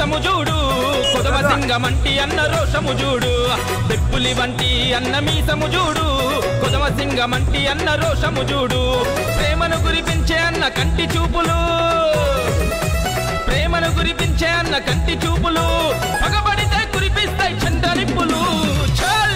మీసము చూడు కొదవ సింగమంటి అన్న రోషము చూడు బెప్పులి వంటి అన్న మీసము చూడు కొదవ సింగమంటి అన్న రోషము చూడు ప్రేమను కురిపించే అన్న కంటి చూపులు ప్రేమను కురిపించే అన్న కంటి చూపులు పగబడితే కురిపిస్తాయి చంట నిప్పులు చల్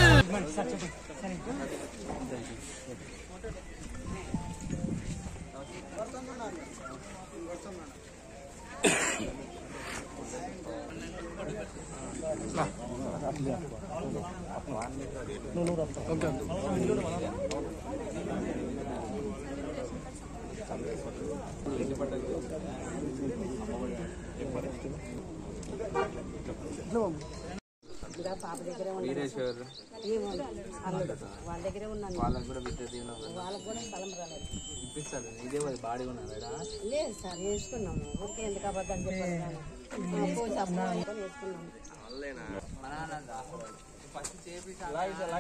పాప దగ్గరే ఉన్నాను వీరేశ్వర్ ఏమో అల్లుడు వాళ్ళ దగ్గరే ఉన్నాను వాళ్ళకి కూడా విద్య దీవెన వాళ్ళకి కూడా స్థలం రాలేదు ఇప్పిస్తారు ఇదే మరి బాడీ ఉన్నారా లేదు సార్ వేసుకున్నాము ఊరికే ఎందుకు అబద్ధం చెప్పాలి కానీ పోసి అప్పుడు అనుకొని వేసుకున్నాము మా నాన్న ఫస్ట్ చేపించాలి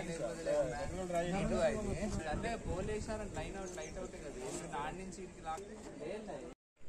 అంటే పోల్ వేసారంటే లైన్ అవుట్ లైట్ అవుట్ కదా దాని నుంచి ఇడికి లాక్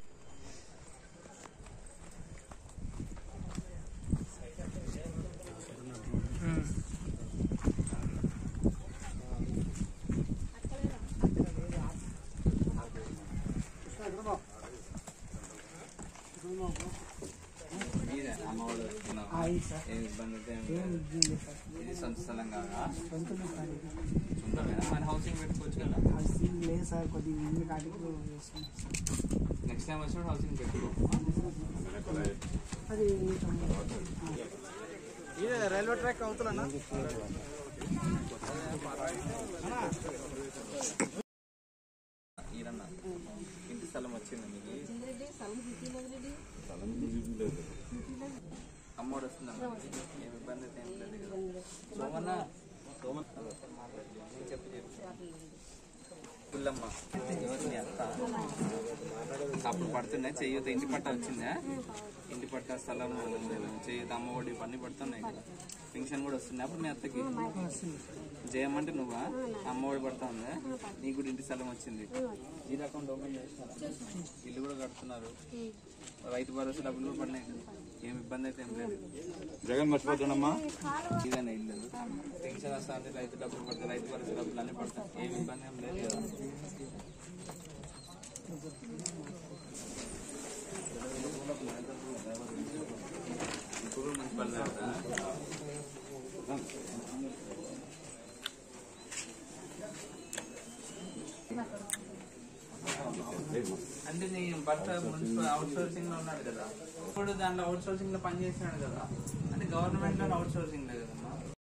మీరే అమ్మవాళ్ళు వస్తున్నావా? ఏం ఇబ్బంది అయితే ఏం లేదు. ఇది సొంత స్థలం కాదా సొంతమేనా మన హౌసింగ్ పెట్టుకోవచ్చు కదా లేదు సార్ కొద్దిగా ఇల్లు కాటికి వేసుకున్నాం నెక్స్ట్ టైం వచ్చినప్పుడు హౌసింగ్ పెట్టుకో అది రైల్వే ట్రాక్ అవుతున్నా ఈరన్న ఇంటి స్థలం వచ్చింది మీకు అమ్మోడు వస్తుందన్న ఏం ఇబ్బంది అయితే ఏం లేదు కదా సోమన్న సోమన్న చెప్పు చెప్పు పుల్లమ్మ ఎవరు మీ అత్త అప్పుడు పడుతున్నాయి చెయ్యొద్దు ఇంటి పట్ట వచ్చిందా ఇంటి పట్ట స్థలం చెయ్యొద్దు అమ్మ ఒడి పని పడుతున్నాయి కదా పెన్షన్ కూడా వస్తుంది అప్పుడు మీ అత్తకి జయమంటే నువ్వా అమ్మ ఒడి పడతా ఉందా నీకు కూడా ఇంటి స్థలం వచ్చింది ఈ అకౌంట్ ఓపెన్ చేసినారా ఇల్లు కూడా కడుతున్నారు రైతు భరోసా డబ్బులు కూడా పడినాయి కదా ఏం ఇబ్బంది అయితే ఏం లేదు జగన్ మర్చిపోతానమ్మా ఇదేనా ఇల్లు పెన్షన్ వస్తుంది రైతు డబ్బులు పడతాయి రైతు భరోసా డబ్బులు అన్నీ పడతాయి ఏం ఇబ్బంది ఏం లేదు కదా ఇప్పుడు మున్సిపల్ అంటే నీ భర్త మున్సిపల్ అవుట్ సోర్సింగ్ లో ఉన్నాడు కదా ఇప్పుడు దాంట్లో అవుట్ సోర్సింగ్ లో పని చేసినాడు కదా అంటే గవర్నమెంట్ లో అవుట్ సోర్సింగ్ లేదు కదమ్మా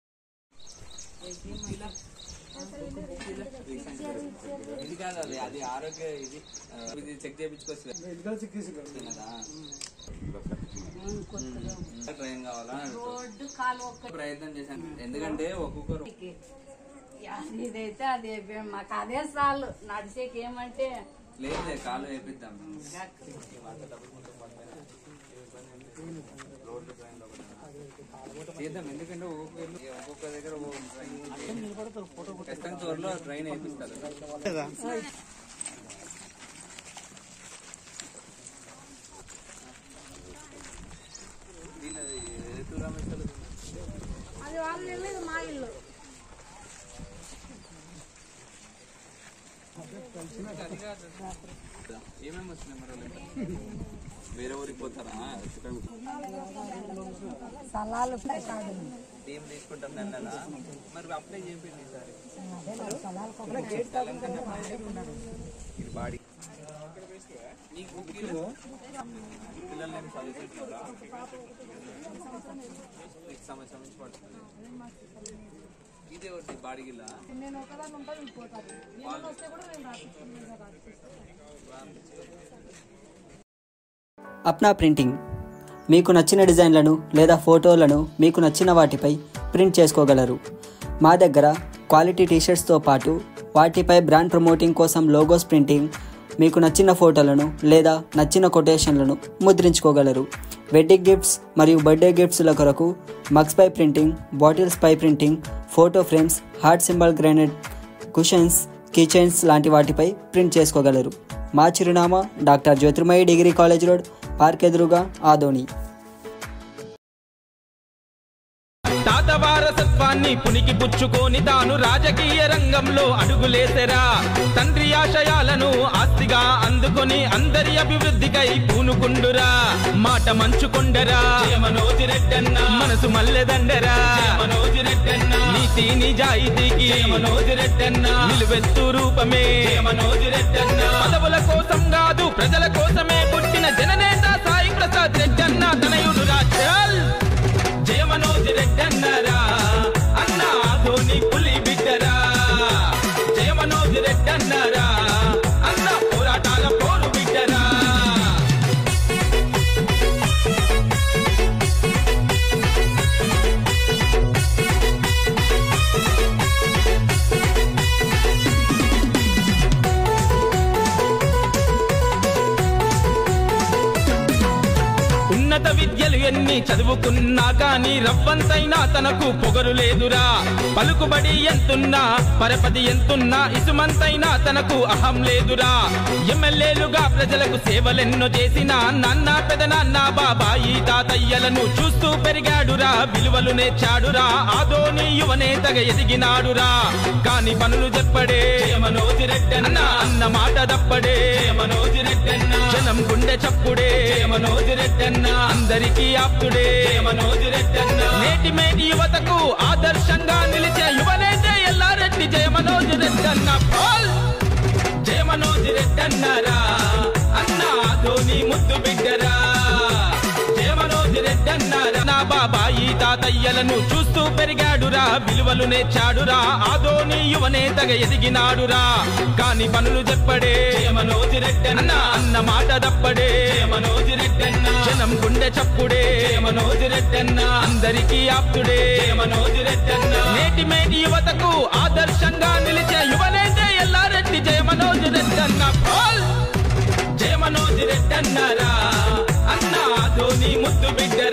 ఇది కాదు అది అది ఆరోగ్య ఇది ఆ, ఇది చెక్ చేయించుకోవచ్చు కదా ట్రైన్ కావాలా అని అడుగుతారు. కాలు ఒక్క ప్రయత్నం చేశాను ఎందుకంటే ఒక్కొక్కరు ఇదైతే అది మాకు అదే చాలు నడిచేకి ఏమంటే లేదు కాలు వేపిద్దాం చేద్దాం ఎందుకంటే ఒక్కొక్క ఇల్లు ఒక్కొక్క దగ్గర ఒక్కొక్క ట్రైన్ ఖచ్చితంగా త్వరలో ట్రైన్ వేపిస్తారు వీళ్ళది ఏ టూరామెస్టర్లు అది వాళ్ళు వెళ్ళేది మా ఇల్లు ఏమేమి వచ్చినాయి మరి వాళ్ళకి? వేరే ఊరికి పోతారా స్థలాలు ఏం తీసుకుంటాం అన్నదా మరి అప్లై చేయండి ఈసారి ఇది బాడీ నీకు పిల్లలు పిల్లల్ని ఏం చదువుకుంటున్నారా నెక్స్ట్ సంవత్సరం నుంచి పడుతుంది ఇదే ఒకటి బాడీ గిల్ల నేను ఒకదాన్ని ఉంటాను వెళ్ళిపోతాను నేను వస్తే కూడా నేను రాసిస్తాను అప్నా ప్రింటింగ్ మీకు నచ్చిన డిజైన్లను లేదా ఫోటోలను మీకు నచ్చిన వాటిపై ప్రింట్ చేసుకోగలరు మా దగ్గర క్వాలిటీ టీషర్ట్స్తో పాటు వాటిపై బ్రాండ్ ప్రమోటింగ్ కోసం లోగోస్ ప్రింటింగ్ మీకు నచ్చిన ఫోటోలను లేదా నచ్చిన కొటేషన్లను ముద్రించుకోగలరు వెడ్డింగ్ గిఫ్ట్స్ మరియు బర్త్డే గిఫ్ట్స్ల కొరకు మగ్స్ పై ప్రింటింగ్ బాటిల్స్ పై printing photo frames heart symbol granite cushions kitchens లాంటి వాటిపై ప్రింట్ చేసుకోగలరు మా చిరునామా doctor Jyothirmayi degree college road park ఎదురుగా ఆదోని వారసత్వాన్ని పునికి పుచ్చుకొని తాను రాజకీయ రంగంలో అడుగులేసెరా తండ్రి ఆశయాలను ఆస్తిగా అందుకొని అందరి అభివృద్ధికై పూనుకుండురా మాట మంచుకొండరా మనోజి రెడ్డన్న మనసు మల్లెదండరా మనోజి రెడ్డన్న నీతి నిజాయితీకి మనోజి రెడ్డన్న నిలువెత్తు రూపమే మనోజి రెడ్డన్న పదవుల కోసం కాదు ప్రజల కోసమే పుట్టిన జననేత సాయి ప్రసాద్ రెడ్డన్న తనయుడు రాజ్యాల్ జయ మనోజ్ రెడ్డన్నరా అన్న ధోని పులి బిడ్డరా జయ మనోజ్ రెడ్డన్నరా అన్న పోరాటాల పోరు బిడ్డరా ఉన్నత విద్యలు ఎన్ని చదువుకున్నా కాని రవ్వంతైనా తనకు పొగరు లేదురా పలుకుబడి ఎంతున్నా పరపతి ఎంతున్నా ఇసుమంతైనా తనకు అహం లేదురా ఎమ్మెల్యేలుగా ప్రజలకు సేవలెన్నో చేసిన నాన్న పెదనాన్న బాబాయి తాతయ్యలను చూస్తూ పెరిగాడురా విలువలు నేర్చాడురా ఆదోని యువనేతగా ఎదిగినాడురా కాని పనులు చెప్పడే మనోజి రెడ్డన్న అన్న మాట తప్పడే మనోజి రెడ్డన్న జనం గుండె చప్పుడే మనోజి రెడ్డన్న అందరికీ ఆప్తుడే మనోజి రెడ్డన్న నేటి మేటి యువతకు ఆదర్శంగా నిలిచే యువనేత ఎల్లారెడ్డి జయ మనోజి రెడ్డన్న పోల్ జయ మనోజ్ రెడ్డన్నారా అన్న ధోని ముద్దు బిడ్డరా జయ మనోజ్ రెడ్డన్నారా నా బాబాయి తాతయ్యలను చూస్తూ పెరిగాడురా విలువలు నేర్చాడురా ఆదోని యువనేతగా ఎదిగినాడురా కాని పనులు చెప్పడే జయ మనోజ్ రెడ్డన్న అన్న మాట తప్పడే జయ మనోజ్ రెడ్డన్న జనం గుండె చప్పుడే జయ మనోజ్ రెడ్డన్న అందరికీ ఆప్తుడే జయ మనోజ్ రెడ్డన్న నేటి మేటి యువతకు ఆదర్శంగా నిలిచే యువనేత ఎల్లారెడ్డి జయ మనోజ్ రెడ్డన్న పోల్ జయ మనోజ్ రెడ్డన్నారా అన్న ధోని ముద్దు బిడ్డరా